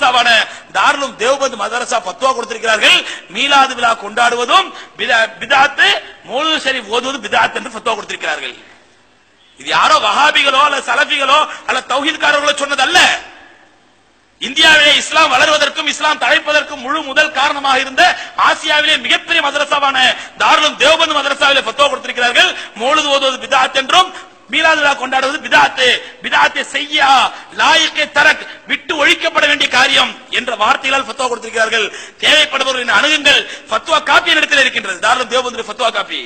மதரசாவான தாருலும் தேவபந்து மதரசா பத்துவா கொடுத்திருக்கிறார்கள் மீலாது விழா கொண்டாடுவதும் பிதா- பிதாத்து மௌலூது ஷரீஃப் ஓதுவதும் பிதாத் என்று பத்துவா கொடுத்திருக்கிறார்கள் இது யாரோ வஹாபிகளோ அல்ல சலஃபிகளோ அல்ல தௌஹீத்காரர்களோ சொன்னதல்ல இந்தியாவிலே இஸ்லாம் வளர்வதற்கும் இஸ்லாம் தழைப்பதற்கும் முழு முதல் காரணமாக இருந்த ஆசியாவிலே மிகப்பெரிய மதரசாவான தாருலும் தேவபந்து மதரசாவிலே பத்துவா கொடுத்திருக்கிறார்கள் மௌலுது ஓதுவது பிதாத் என்றும் மீலாது விழா கொண்டாடுவது பிதாத்து பிதாத்தை செய்யா லாயிக்கை தரக் விட்டு ஒழிக்கப்பட வேண்டிய காரியம் என்ற வார்த்தைகளால் ஃபத்வா கொடுத்திருக்கிறார்கள் தேவைப்படுபவர்களின் அணுகுங்கள் ஃபத்வா காப்பி இடத்தில் இருக்கின்றது தாருலும் தேவபந்து ஃபத்வா காப்பி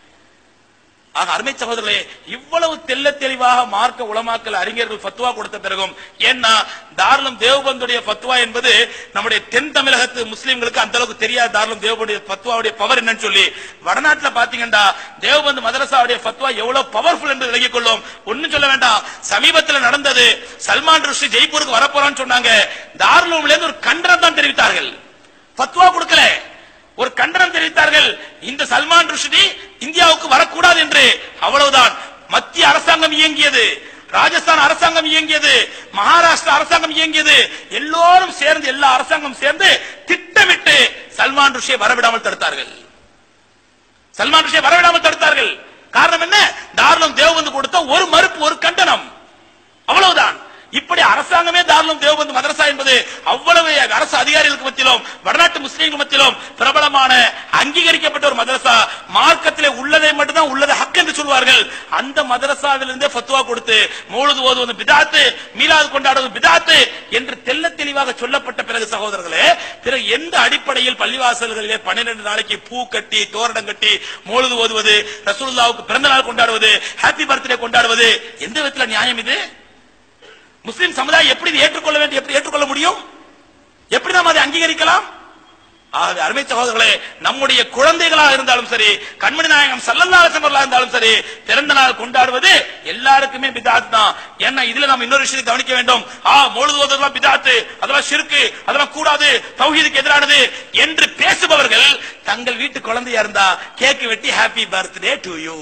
ஆக அருமை சகோதரர்களே இவ்வளவு தெள்ள தெளிவாக மார்க்க உலமாக்கல் அறிஞர்கள் ஃபத்வா கொடுத்த பிறகும் ஏன்னா தாராளம் தேவபந்துடைய ஃபத்வா என்பது நம்முடைய தென் தமிழகத்து முஸ்லிம்களுக்கு அந்த அளவுக்கு தெரியாது தாராளம் தேவபந்துடைய ஃபத்வாவுடைய பவர் என்னன்னு சொல்லி வடநாட்டுல பாத்தீங்கன்னா தேவபந்து மதரசாவுடைய ஃபத்வா எவ்வளவு பவர்ஃபுல் என்று விலகிக் கொள்ளும் ஒண்ணும் சொல்ல வேண்டாம் சமீபத்தில் நடந்தது சல்மான் ருஷ்டி ஜெய்ப்பூருக்கு வரப்போறான்னு சொன்னாங்க தாராளம்ல இருந்து ஒரு கண்டனம் தான் தெரிவித்தார்கள் ஃபத்வா கொடுக்கல ஒரு கண்டனம் தெரிவித்தார்கள் இந்த சல்மான் ருஷ்டி இந்தியாவுக்கு வரக்கூடாது என்று அவ்வளவுதான் மத்திய அரசாங்கம் இயங்கியது ராஜஸ்தான் அரசாங்கம் இயங்கியது மகாராஷ்டிரா அரசாங்கம் இயங்கியது எல்லோரும் சேர்ந்து எல்லா அரசாங்கம் சேர்ந்து திட்டமிட்டு சல்மான் ருஷியை வரவிடாமல் தடுத்தார்கள் சல்மான் ருஷியை வரவிடாமல் தடுத்தார்கள் காரணம் என்ன தாராளம் தேவபந்து கொடுத்த ஒரு மறுப்பு ஒரு கண்டனம் அவ்வளவுதான் இப்படி அரசாங்கமே தாராளம் தேவபந்து மதரசா என்பது அவ்வளவு அரசு அதிகாரிகளுக்கு மத்தியிலும் வடநாட்டு முஸ்லீம்கள் மத்தியிலும் பிரபலமான அங்கீகரிக்கப்பட்ட ஒரு மதரசா மார்க்கத்திலே உள்ளதை மட்டும்தான் உள்ளதை ஹக் என்று சொல்வார்கள் அந்த மதரசாவிலிருந்தே ஃபத்வா கொடுத்து மௌலுது ஓதுவது பிதாத்து மீலாது கொண்டாடுவது பிதாத்து என்று தெள்ள தெளிவாக சொல்லப்பட்ட பிறகு சகோதரர்களே பிறகு எந்த அடிப்படையில் பள்ளிவாசல்களிலே பன்னிரண்டு நாளைக்கு பூ கட்டி தோரணம் கட்டி மௌலுது ஓதுவது ரசூலுல்லாவுக்கு பிறந்த நாள் கொண்டாடுவது ஹாப்பி பர்த்டே கொண்டாடுவது எந்த விதத்துல நியாயம் இது முஸ்லிம் சமுதாயம் எப்படி இதை ஏற்றுக்கொள்ள வேண்டும் எப்படி ஏற்றுக்கொள்ள முடியும் எப்படி நாம் அதை அங்கீகரிக்கலாம் ஆகவே அருமை சகோதரர்களே நம்முடைய குழந்தைகளாக இருந்தாலும் சரி கண்மணி நாயகம் சல்லல்லாஹு இருந்தாலும் சரி பிறந்த நாள் கொண்டாடுவது எல்லாருக்குமே பிதாத் தான் ஏன்னா இதுல நம்ம இன்னொரு விஷயத்தை கவனிக்க வேண்டும் ஆ மொழுது ஓதுவதெல்லாம் பிதாத்து அதெல்லாம் சிறுக்கு அதெல்லாம் கூடாது தௌஹீதுக்கு எதிரானது என்று பேசுபவர்கள் தங்கள் வீட்டு குழந்தையா இருந்தா கேக் வெட்டி happy birthday to you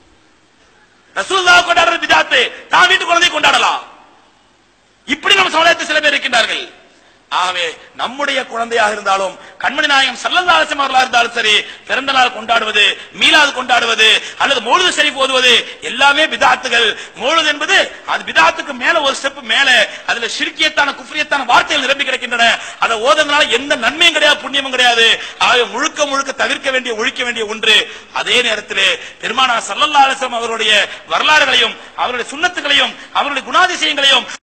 Rasulullah கொண்டாடுறது பிதாத்து தான் வீட்டு குழந்தை கொண்டாடலாம் இப்படி நம்ம சமுதாயத்தில் சில பேர் இருக்கின்றார்கள் ஆகவே நம்முடைய குழந்தையாக இருந்தாலும் கண்மணி நாயகம் சல்லல்லாஹு அவர்களாக இருந்தாலும் சரி பிறந்த நாள் கொண்டாடுவது மீலாது கொண்டாடுவது அல்லது மௌலுது ஷரீஃப் ஓதுவது எல்லாமே பிதாத்துகள் மௌலுது என்பது அது பிதாத்துக்கு மேல ஒரு ஸ்டெப் மேல அதுல சிறுக்கியத்தான குஃப்ரியத்தான வார்த்தைகள் நிரம்பி கிடக்கின்றன அதை ஓதுறதுனால எந்த நன்மையும் கிடையாது புண்ணியமும் கிடையாது ஆகவே முழுக்க முழுக்க தவிர்க்க வேண்டிய ஒழிக்க வேண்டிய ஒன்று அதே நேரத்திலே பெருமானா சல்லல்லாஹு அலைஹி வஸல்லம் அவருடைய வரலாறுகளையும் அவருடைய சுண்ணத்துகளையும் அவருடைய குணாதிசயங்களையும்